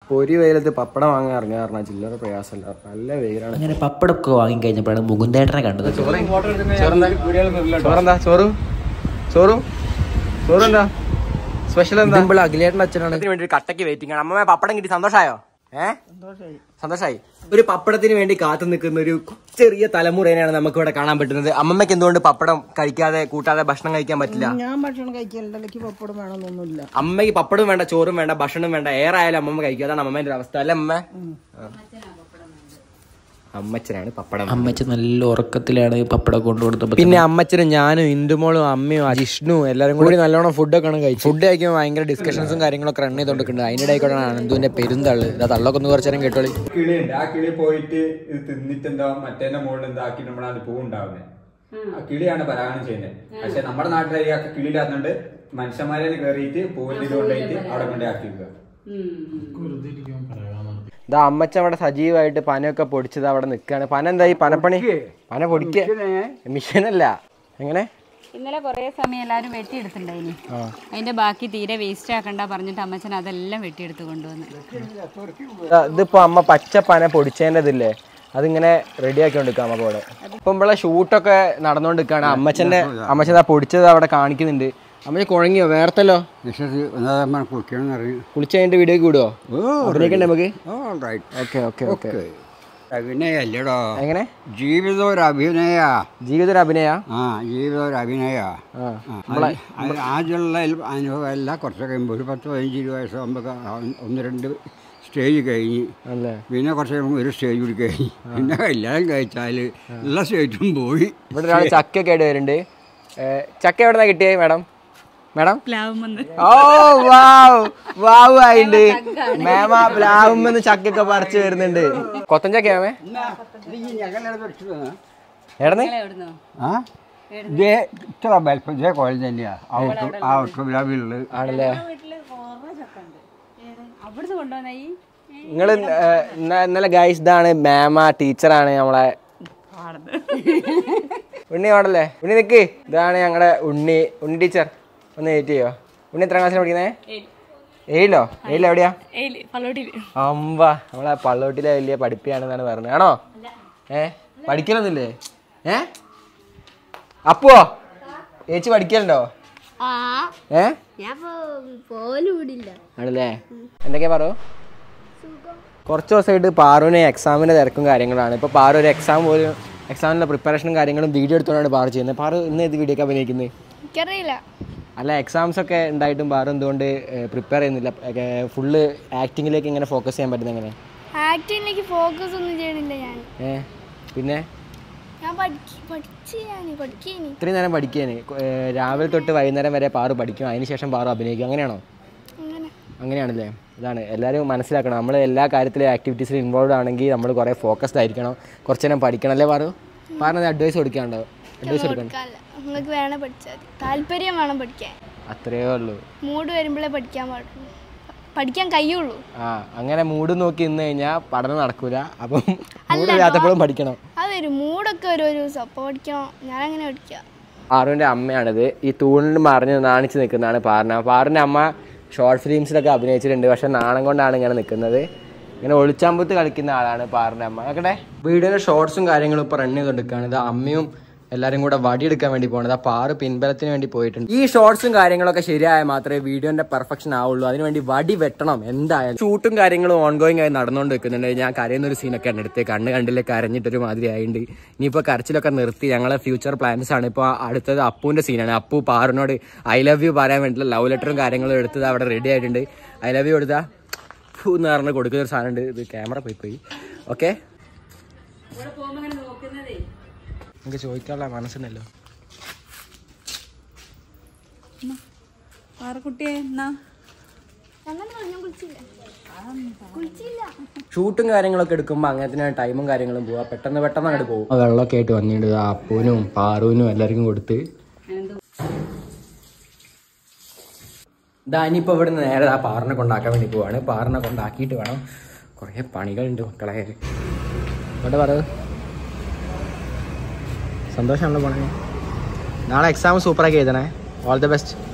പൊരി വെയിലത്ത് പപ്പടം വാങ്ങാൻ ഇറങ്ങാൻ പറഞ്ഞാൽ ചില്ലറ പ്രയാസമല്ല നല്ല വെയിലാണ് അങ്ങനെ പപ്പടമൊക്കെ വാങ്ങിക്കഴിഞ്ഞപ്പോഴാണ് മുകുന്ദേട്ടനെ കണ്ടത് ചോറെന്താ ചോറും ചോറും ചോറെന്താ സ്പെഷ്യൽ എന്താ ഇപ്പോൾ അഖിലേട്ടൻ്റെ അച്ഛനാണ് വേണ്ടി ഒരു കട്ടയ്ക്ക് വെയിറ്റിംഗ് ആണ് അമ്മ പപ്പടം കിട്ടി സന്തോഷായോ ഏ സന്തോഷായി ഒരു പപ്പടത്തിന് വേണ്ടി കാത്തു നിൽക്കുന്ന ഒരു ചെറിയ തലമുറേനെയാണ് നമുക്ക് ഇവിടെ കാണാൻ പറ്റുന്നത് അമ്മമ്മയ്ക്ക് എന്തുകൊണ്ട് പപ്പടം കഴിക്കാതെ കൂട്ടാതെ ഭക്ഷണം കഴിക്കാൻ പറ്റില്ല ഞാൻ ഭക്ഷണം കഴിക്കലുണ്ട് എനിക്ക് പപ്പടം വേണമെന്നൊന്നുമില്ല അമ്മയ്ക്ക് പപ്പടം വേണ്ട ചോറും വേണ്ട ഭക്ഷണം വേണ്ട ഏറായാലും അമ്മമ്മ കഴിക്കുക അതാണ് അമ്മമ്മേന്റെ ഒരു അവസ്ഥ അല്ലേ അമ്മ അമ്മച്ചനാണ് പപ്പടം അമ്മച്ച നല്ല ഉറക്കത്തിലാണ് പപ്പടം കൊണ്ടുകൊടുത്തപ്പോൾ പിന്നെ അമ്മച്ചനും ഞാനും ഇന്ദുമോളും അമ്മയും ജിഷ്ണു എല്ലാവരും കൂടി നല്ലോണം ഫുഡൊക്കെ ആണ് കഴിച്ചു ഫുഡ് കഴിക്കുമ്പോൾ ഭയങ്കര ഡിസ്കഷൻസും കാര്യങ്ങളൊക്കെ റൺ ചെയ്തോണ്ടിരിക്കുന്നുണ്ട് അതിന്റെ ഇടയ്ക്കൂടെ അനന്തുവിന്റെ പെരുന്തള്ള് ഇതാ തള്ളൊക്കെ ഒന്ന് കുറച്ചു നേരം കേട്ടോളി കിളിയുണ്ട് ആ കിളി പോയിട്ട് ഇത് തിന്നിട്ട് എന്താ മറ്റേന്റെ മുകളിൽ എന്താക്കി നമ്മളത് പൂ ഉണ്ടാവുന്നത് ആ കിളിയാണ് പരാഗണം ചെയ്യുന്നത് പക്ഷെ നമ്മുടെ നാട്ടിലേക്ക് ആ കിളിയിലാകുന്നുണ്ട് മനുഷ്യന്മാരെ കയറിയിട്ട് പൂവിന്റെ ഇത് കൊണ്ടുപോയിട്ട് അവിടെ കൊണ്ടാക്കി വെക്കുക ഇതാ അമ്മച്ച അവിടെ സജീവമായിട്ട് പനയൊക്കെ പൊടിച്ചത് അവിടെ നിൽക്കുകയാണ് പന എന്താ ഈ പനപ്പണി പന പൊടിക്ക മിഷനല്ല എങ്ങനെ ഇന്നലെ കുറേ സമയം എല്ലാവരും വെട്ടിയെടുത്തിട്ടുണ്ടായിനി അതിന്റെ ബാക്കി തീരെ വേസ്റ്റ് ആക്കണ്ട പറഞ്ഞിട്ട് അമ്മച്ചൻ അതെല്ലാം വെട്ടിയെടുത്ത് കൊണ്ടുവന്ന് ഇതാ, ഇതിപ്പോ അമ്മ പച്ച പന പൊടിച്ചതിന്റെ ഇതില്ലേ അതിങ്ങനെ റെഡി ആക്കിക്കൊണ്ടിരിക്കുക അമ്മ അവിടെ ഇപ്പൊ ഇവിടെ ഷൂട്ടൊക്കെ നടന്നുകൊണ്ടിരിക്കുകയാണ് അമ്മച്ചന്റെ അമ്മച്ചൻ ആ പൊടിച്ചത് അവിടെ കാണിക്കുന്നുണ്ട് അമ്മച്ച കുഴങ്ങിയോ വേർത്തല്ലോ കുളിക്കണം അറിയും കുളിച്ച് കഴിഞ്ഞിട്ട് വീഡിയോ വിടുവോ അഭിനയിക്കണ്ടേ നമുക്ക് ഓക്കെ ഓക്കെ ഓക്കെ അഭിനയല്ലേടോ എങ്ങനെ ജീവിതം ഒരു അഭിനയ ജീവിതം ഒരു അഭിനയ ആ ജീവിതം ഒരു അഭിനയ ആ ആദ്യമുള്ള അനുഭവമല്ല കുറച്ച് കഴിയുമ്പോൾ ഒരു പത്ത് പതിനഞ്ച് ഇരുപത് വയസ്സാകുമ്പോൾ ഒന്ന് രണ്ട് സ്റ്റേജ് കഴിഞ്ഞ് അല്ലേ പിന്നെ കുറച്ച് കഴിയുമ്പോൾ ഒരു സ്റ്റേജ് കൂടി കഴിഞ്ഞ് പിന്നെ കല്യാണം കഴിച്ചാൽ എല്ലാ സ്റ്റേജും പോയി ഇവിടെ ഒരാൾ ചക്കയൊക്കെ ആയിട്ട് വരുന്നുണ്ട് ഏ, ചക്ക എവിടെ നിന്നാ കിട്ടിയേ മാഡം മാഡം ഓ വാവ് വാവ് ആയിണ്ട് മേമ പ്ലാവുമെന്ന് ചക്കയൊക്കെ പറിച്ചു വരുന്നുണ്ട് കൊത്തൻ ചക്കയാമേ എടന്ന് ആ ഇതേ ഇത്ര വലിപ്പം ഇതേ കോളേജ് തന്നെയാണ് ആ ഒട്ടു ആ ഒട്ടുവിലാവിലുള്ളത് ആണല്ലേ അവിടുന്ന് കൊണ്ടുവന്ന ഈ നിങ്ങൾ ഇന്നലെ ഗൈസ് ഇതാണ് മേമ ടീച്ചറാണ് നമ്മളെ ഉണ്ണി പാടല്ലേ ഉണ്ണി നിക്ക് ഇതാണ് ഞങ്ങളുടെ ഉണ്ണി ഉണ്ണി ടീച്ചർ ഒന്ന് വെയിറ്റ് ചെയ്യോ ഉണ്ണി എത്ര ക്ലാസ്സിലാണ് പഠിക്കുന്നത് ഏഴിലോ ഏഴിലോ എവിടെയാ അമ്പ നമ്മളെ പള്ളോട്ടിലെ വലിയ പഠിപ്പിയാണെന്നാണ് പറഞ്ഞത് ആണോ ഏ പഠിക്കലൊന്നുമില്ലേ ഏ അപ്പോ ചേച്ചി പഠിക്കലുണ്ടോ ഏ ഞാൻ പോലും വിടില്ല ആണല്ലേ എന്തൊക്കെയാ പറയൂ കുറച്ച് ദിവസമായിട്ട് പാറുവിന് എക്സാമിൻ്റെ തിരക്കും കാര്യങ്ങളാണ് ഇപ്പോൾ പാറു ഒരു എക്സാം പോലും എക്സാമിൻ്റെ പ്രിപ്പറേഷനും കാര്യങ്ങളും വീഡിയോ എടുത്തുകൊണ്ടാണ് പാറു ചെയ്യുന്നത് പാറു ഇന്ന് ഏത് വീഡിയോ ഒക്കെ അഭിനയിക്കുന്നത് എനിക്കറിയില്ല അല്ല എക്സാംസ് ഒക്കെ ഉണ്ടായിട്ടും പാറു എന്തുകൊണ്ട് പ്രിപ്പയർ ചെയ്യുന്നില്ല ഫുള്ള് ആക്ടിങ്ങിലേക്ക് ഇങ്ങനെ ഫോക്കസ് ചെയ്യാൻ പറ്റുന്നത് എങ്ങനെ ആക്ടിങ്ങിലേക്ക് ഫോക്കസ് ഒന്നും ചെയ്യണില്ല ഞാൻ ഏ പിന്നെ ഞാൻ പഠിക്ക പഠിച്ച് ഞാൻ പഠിക്കേനി ഇത്രയും നേരം പഠിക്കാൻ രാവിലെ തൊട്ട് വൈകുന്നേരം വരെ പാറു പഠിക്കും അതിനുശേഷം പാറു അഭിനയിക്കും അങ്ങനെയാണോ അങ്ങനെ അങ്ങനെയാണല്ലേ ഇതാണ് എല്ലാവരും മനസ്സിലാക്കണം നമ്മൾ എല്ലാ കാര്യത്തിലും ആക്ടിവിറ്റീസിൽ ഇൻവോൾവ് ആണെങ്കിൽ നമ്മൾ കുറേ ഫോക്കസ്ഡ് ആയിരിക്കണം കുറച്ച് നേരം പഠിക്കണം അല്ലേ പാറു പറഞ്ഞത് അഡ്വൈസ് കൊടുക്കാണ്ടോ അഡ്വൈസ് കൊടുക്കണം കൊടുക്കാനില്ല നിങ്ങൾക്ക് വേണം പഠിച്ചാൽ മതി താല്പര്യം വേണം പഠിക്കാൻ അത്രയേ ഉള്ളൂ മൂഡ് വരുമ്പോഴേ പഠിക്കാൻ പാടുള്ളൂ പഠിക്കാൻ കഴിയുള്ളൂ ആ അങ്ങനെ മൂഡ് നോക്കി നിന്ന് കഴിഞ്ഞാൽ പഠനം നടക്കൂല അപ്പം മൂഡ് ഇല്ലാത്തപ്പോഴും പഠിക്കണം അതൊരു മൂഡൊക്കെ ഒരു ഒരു ദിവസം അപ്പോൾ പഠിക്കണം ഞാനങ്ങനെ പഠിക്കാം പാറുവിൻ്റെ അമ്മയാണിത് ഈ തൂണിൽ മറിഞ്ഞ് നാണിച്ച് നിൽക്കുന്നതാണ് പാറിന പാറിൻ്റെ അമ്മ ഷോർട്ട് ഫിലിംസിലൊക്കെ അഭിനയിച്ചിട്ടുണ്ട് പക്ഷെ നാണം കൊണ്ടാണ് ഇങ്ങനെ നിൽക്കുന്നത് ഇങ്ങനെ ഒളിച്ചാമ്പത്ത് കളിക്കുന്ന ആളാണ് പാറിൻ്റെ അമ്മ നോക്കട്ടെ വീഡിയോയുടെ ഷോർട്സും കാര്യങ്ങളും ഇപ്പോൾ റൺ ചെയ്തുകൊണ്ടിരിക്കുകയാണ് ഇത് അമ്മയും എല്ലാവരും കൂടെ വടിയെടുക്കാൻ വേണ്ടി പോകുന്നത് ആ പാറ് പിൻബലത്തിന് വേണ്ടി പോയിട്ടുണ്ട് ഈ ഷോർട്സും കാര്യങ്ങളൊക്കെ ശരിയായാൽ മാത്രമേ വീഡിയോന്റെ പെർഫെക്ഷൻ ആവുള്ളൂ അതിനുവേണ്ടി വടി വെട്ടണം എന്തായാലും ഷൂട്ടും കാര്യങ്ങളും ഓൺഗോയിങ് ആയി നടന്നുകൊണ്ട് വെക്കുന്നുണ്ട് ഞാൻ കരയുന്ന ഒരു സീനൊക്കെ ആണ് എടുത്തത് കണ്ണ് കണ്ടില്ലേ കരഞ്ഞിട്ടൊരു മാതിരി ആയിട്ടുണ്ട് ഇനിയിപ്പോൾ കരച്ചിലൊക്കെ നിർത്തി ഞങ്ങളെ ഫ്യൂച്ചർ പ്ലാൻസ് ആണ് ഇപ്പോൾ അടുത്തത് അപ്പുവിന്റെ സീനാണ് അപ്പു പാറിനോട് ഐ ലവ് യു പറയാൻ വേണ്ടിയിട്ടുള്ള ലവ് ലെറ്ററും കാര്യങ്ങളും എടുത്തത് അവിടെ റെഡി ആയിട്ടുണ്ട് ഐ ലവ് യു എടുത്താൽ ഫു എന്ന് പറഞ്ഞ് കൊടുക്കുന്ന ഒരു സാധനം ഉണ്ട് ഇത് ക്യാമറ പോയി പോയി ഓക്കെ നമുക്ക് ചോദിക്കാനുള്ള മനസ്സുണ്ടല്ലോ പാറക്കുട്ടിയെ എന്നാ അങ്ങനെ ഞാൻ കുളിച്ചില്ല കുളിച്ചില്ല ഷൂട്ടും കാര്യങ്ങളൊക്കെ എടുക്കുമ്പോൾ അങ്ങനത്തെ ടൈമും കാര്യങ്ങളും പോവാ പെട്ടെന്ന് പെട്ടെന്ന് അങ്ങോട്ട് പോകും വെള്ളമൊക്കെ ആയിട്ട് വന്നിട്ടുണ്ട് ആ അപ്പൂനും പാറുവിനും എല്ലാവർക്കും കൊടുത്ത് ഇതാ ഇനിയിപ്പോൾ ഇവിടെ നിന്ന് നേരെ ആ പാറിനെ കൊണ്ടാക്കാൻ വേണ്ടി പോവാണ് പാറിനെ കൊണ്ടാക്കിയിട്ട് വേണം കുറേ പണികളുണ്ട് മക്കളെ ഇവിടെ പറയൂ സന്തോഷമാണല്ലോ പോണേ നാളെ എക്സാം സൂപ്പറാക്കി എഴുതണേ ഓൾ ദി ബെസ്റ്റ്